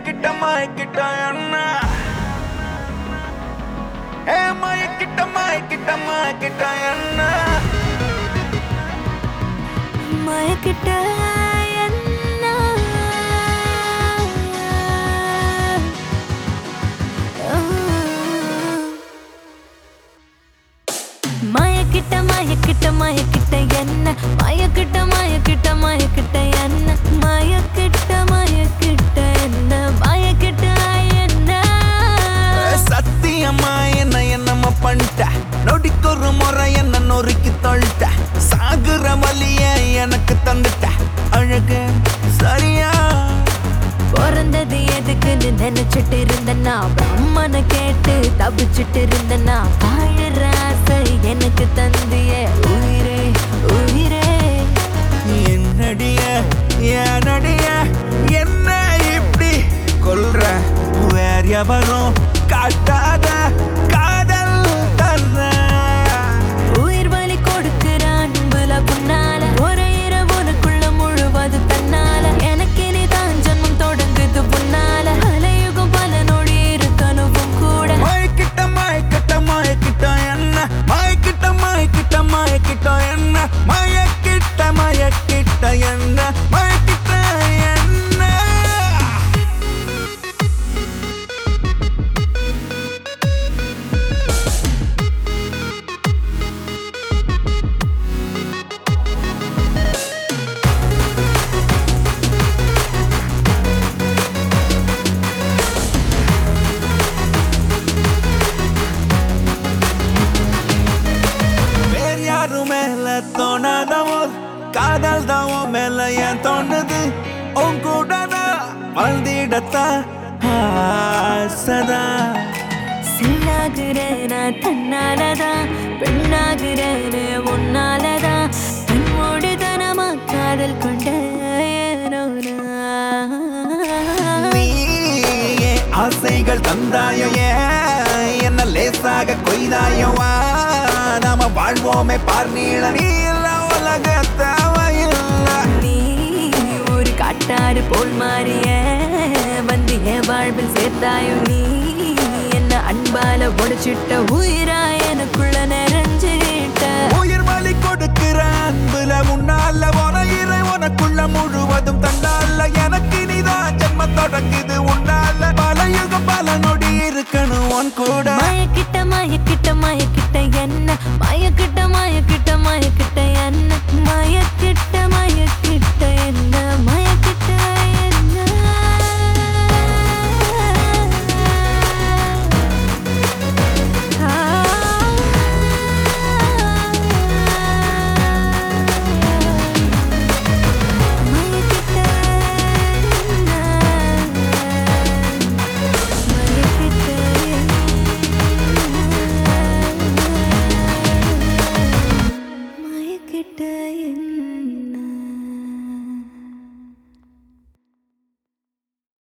மயக்கிட்ட மயக்கிட்ட என்ன ஏ மயக்கிட்ட மயக்கிட்ட மயக்கிட்ட என்ன மயக்கிட்ட என்ன மயக்கிட்ட மயக்கிட்ட மயக்கிட்ட என்ன மயக்கிட்ட மயக்கிட்ட மயக்கிட்ட என்ன மயக்கிட்ட மயக்கிட்ட என்ன மயக்கிட்ட என்ன சத்தியமா என்ன என்னம்மா பண்ணிட்ட நொடிக்கொரு முறை என்ன நொறுக்கி தொழிட்ட சாகுற வலிய எனக்கு தந்துட்ட அழகு சரியா பிறந்தது எதுக்குன்னு நினைச்சிட்டு இருந்தனா பிரம்மனை கேட்டு தப்பிச்சிட்டு இருந்தனா வாழற ஆசை எனக்கு தந்திய உயிரே உயிரே என்னடிய ஏனடிய என்ன இப்படி கொல்ற வேற எவரும் காட்டாத காதல் தர்ற உயிர் வலி கொடுக்கிற அன்புல புண்ணால ஒரு இரவு உனக்குள்ள முழுவது தன்னால எனக்கு இனிதான் ஜன்மம் தொடங்குது புண்ணால அலையுகம் பல நொடி இருக்கணுவும் கூட மயக்கிட்ட மயக்கிட்ட மயக்கிட்ட என்ன மயக்கிட்ட மயக்கிட்ட மயக்கிட்ட என்ன மயக்கிட்ட மயக்கிட்ட என்ன மயக்கிட்ட என்ன வேற யாரும் மேல தோணாதவோ காதல் தான் உன் மேல ஏன் தோணுது உன் கூட நான் வாழ்ந்திடத்தான் ஆசைதான் சில்லாகிறேனா தன்னாலதான் பெண்ணாகிறேனே உன்னாலதான் தன்னோடு தனமா காதல் கொண்ட ஏனோ நான். நீயே ஆசைகள் தந்தாயோ ஏன் என்ன லேசாக கொய்தாயோ வா நாம வாழ்வோமே பார் நீள நீ இல்ல உலக தேவையில்லை நீ ஒரு காட்டாறு போல் மாறிய வந்து என் வாழ்வில் சேர்த்தாயோ நீ என்ன அன்பால உடைச்சிட்ட உயிரா எனக்குள்ள நிறைஞ்சுகிட்ட உயிர் வலி கொடுக்கிற அன்புல உன்னால உனையிற உனக்குள்ள முழுவதும் தன்னால எனக்கு நீதான் ஜென்மம் தொடங்குது உன்னால பல யுகம் பல நொடி இருக்கணும் உன் கூட மயக்கிட்ட